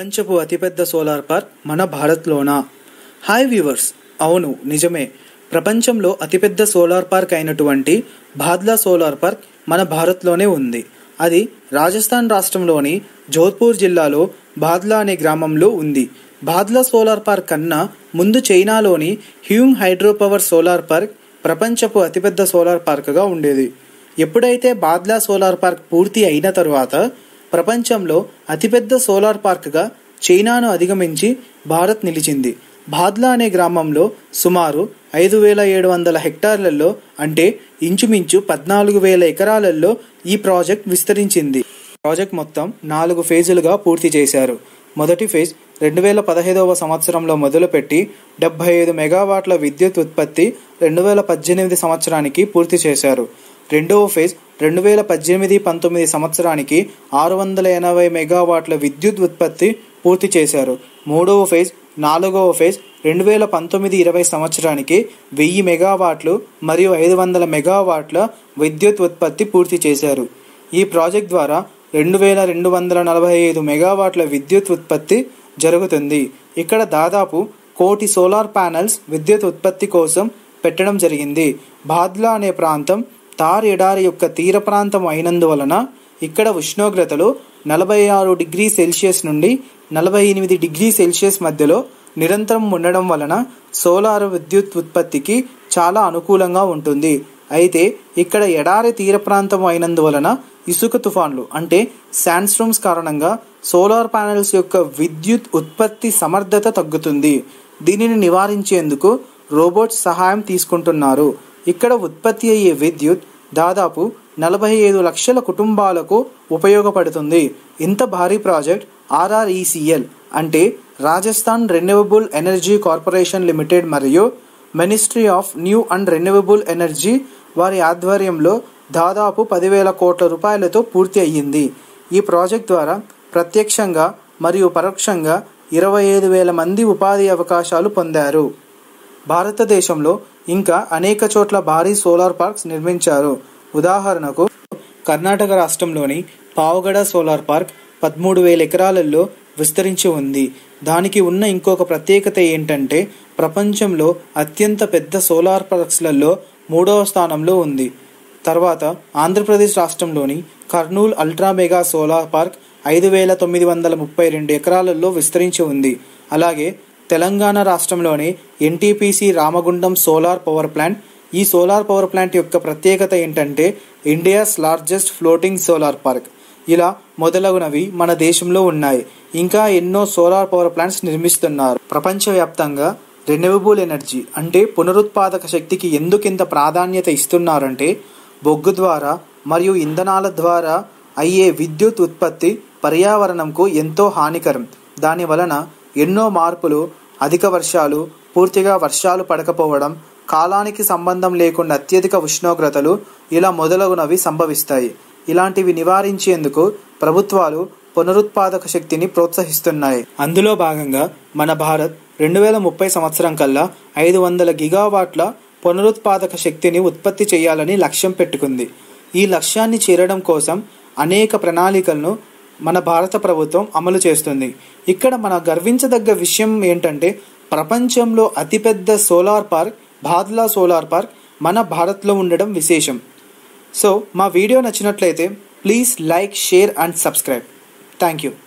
ప్రపంచపు అతిపెద్ద solar park మన భారత్లోనా హాయ్ వ్యూవర్స్ అవును నిజమే ప్రపంచంలో అతిపెద్ద సోలార్ పార్క్ అయినటువంటి భాద్లా సోలార్ పార్క్ మన భారత్లోనే ఉంది అది రాజస్థాన్ రాష్ట్రంలోని జోధ్పూర్ జిల్లాలో బాద్లా అనే గ్రామంలో ఉంది బాద్లా సోలార్ పార్క్ కన్నా ముందు చైనాలోని హ్యూమ్ హైడ్రో పవర్ సోలార్ పార్క్ ప్రపంచపు అతిపెద్ద సోలార్ పార్క్గా ఉండేది ఎప్పుడైతే బాద్లా సోలార్ పార్క్ పూర్తి అయిన తరువాత ప్రపంచంలో అతిపెద్ద సోలార్ పార్క్గా చైనాను అధిగమించి భారత్ నిలిచింది బాద్లా అనే గ్రామంలో సుమారు ఐదు వేల ఏడు వందల హెక్టార్లలో అంటే ఇంచుమించు పద్నాలుగు వేల ఎకరాలలో ఈ ప్రాజెక్ట్ విస్తరించింది ప్రాజెక్ట్ మొత్తం నాలుగు ఫేజులుగా పూర్తి చేశారు మొదటి ఫేజ్ రెండు వేల పదహైదవ సంవత్సరంలో మొదలుపెట్టి డెబ్బై ఐదు మెగావాట్ల విద్యుత్ ఉత్పత్తి రెండు వేల పద్దెనిమిది సంవత్సరానికి పూర్తి చేశారు రెండవ ఫేజ్ రెండు వేల పద్దెనిమిది పంతొమ్మిది సంవత్సరానికి ఆరు వందల ఎనభై మెగావాట్ల విద్యుత్ ఉత్పత్తి పూర్తి చేశారు మూడవ ఫేజ్ నాలుగవ ఫేజ్ రెండు వేల పంతొమ్మిది ఇరవై సంవత్సరానికి వెయ్యి మెగావాట్లు మరియు ఐదు వందల మెగావాట్ల విద్యుత్ ఉత్పత్తి పూర్తి చేశారు ఈ ప్రాజెక్ట్ ద్వారా రెండు వేల రెండు వందల నలభై ఐదు మెగావాట్ల విద్యుత్ ఉత్పత్తి జరుగుతుంది ఇక్కడ దాదాపు కోటి సోలార్ ప్యానెల్స్ విద్యుత్ ఉత్పత్తి కోసం పెట్టడం జరిగింది బాద్లా అనే ప్రాంతం తార్ ఎడారి యొక్క తీర ప్రాంతం అయినందువలన ఇక్కడ ఉష్ణోగ్రతలు నలభై ఆరు డిగ్రీ సెల్సియస్ నుండి నలభై ఎనిమిది డిగ్రీ సెల్సియస్ మధ్యలో నిరంతరం ఉండడం వలన సోలార్ విద్యుత్ ఉత్పత్తికి చాలా అనుకూలంగా ఉంటుంది అయితే ఇక్కడ ఎడారి తీర ప్రాంతం అయినందువలన ఇసుక తుఫాన్లు అంటే శాండ్స్ట్రోమ్స్ కారణంగా సోలార్ ప్యానెల్స్ యొక్క విద్యుత్ ఉత్పత్తి సమర్థత తగ్గుతుంది దీనిని నివారించేందుకు రోబోట్స్ సహాయం తీసుకుంటున్నారు ఇక్కడ ఉత్పత్తి అయ్యే విద్యుత్ దాదాపు నలభై ఐదు లక్షల కుటుంబాలకు ఉపయోగపడుతుంది ఇంత భారీ ప్రాజెక్ట్ ఆర్ఆర్ఈసిఎల్ అంటే Rajasthan renewable energy corporation limited మరియు ministry of new and renewable energy వారి ఆధ్వర్యంలో దాదాపు పదివేల కోట్ల రూపాయలతో పూర్తి అయ్యింది ఈ ప్రాజెక్ట్ ద్వారా ప్రత్యక్షంగా మరియు పరోక్షంగా ఇరవై ఐదు వేల మంది ఉపాధి అవకాశాలు పొందారు భారతదేశంలో ఇంకా అనేక చోట్ల భారీ సోలార్ పార్క్స్ నిర్మించారు ఉదాహరణకు కర్ణాటక రాష్ట్రంలోని పావగడ సోలార్ పార్క్ పదమూడు వేల ఎకరాలలో విస్తరించి ఉంది దానికి ఉన్న ఇంకొక ప్రత్యేకత ఏంటంటే ప్రపంచంలో అత్యంత పెద్ద సోలార్ పార్క్స్లలో మూడవ స్థానంలో ఉంది తర్వాత ఆంధ్రప్రదేశ్ రాష్ట్రంలోని Kurnool ultra mega solar park ఐదు వేల తొమ్మిది వందల ముప్పై రెండు ఎకరాలలో విస్తరించి ఉంది అలాగే తెలంగాణ రాష్ట్రంలోని NTPC Ramagundam solar power plant ఈ సోలార్ పవర్ ప్లాంట్ యొక్క ప్రత్యేకత ఏంటంటే India's largest floating solar park ఇలా మొదలగునవి మన దేశంలో ఉన్నాయి ఇంకా ఎన్నో సోలార్ పవర్ ప్లాంట్స్ నిర్మిస్తున్నారు ప్రపంచవ్యాప్తంగా రెన్యూవబుల్ ఎనర్జీ అంటే పునరుత్పాదక శక్తికి ఎందుకింత ప్రాధాన్యత ఇస్తున్నారంటే బొగ్గు ద్వారా మరియు ఇంధనాల ద్వారా అయ్యే విద్యుత్ ఉత్పత్తి పర్యావరణంకు ఎంతో హానికరం దాని వలన ఎన్నో మార్పులు అధిక వర్షాలు పూర్తిగా వర్షాలు పడకపోవడం కాలానికి సంబంధం లేకుండా అత్యధిక ఉష్ణోగ్రతలు ఇలా మొదలగునవి సంభవిస్తాయి ఇలాంటివి నివారించేందుకు ప్రభుత్వాలు పునరుత్పాదక శక్తిని ప్రోత్సహిస్తున్నాయి అందులో భాగంగా మన భారత్ రెండు వేల ముప్పై సంవత్సరం కల్లా ఐదు వందల గిగావాట్ల పునరుత్పాదక శక్తిని ఉత్పత్తి చేయాలని లక్ష్యం పెట్టుకుంది ఈ లక్ష్యాన్ని చేరడం కోసం అనేక ప్రణాళికలను మన భారత ప్రభుత్వం అమలు చేస్తుంది ఇక్కడ మన గర్వించదగ్గ విషయం ఏంటంటే ప్రపంచంలో అతిపెద్ద solar park Bhadla solar park మన భారత్లో ఉండడం విశేషం సో మా వీడియో నచ్చినట్లయితే please like share and subscribe thank you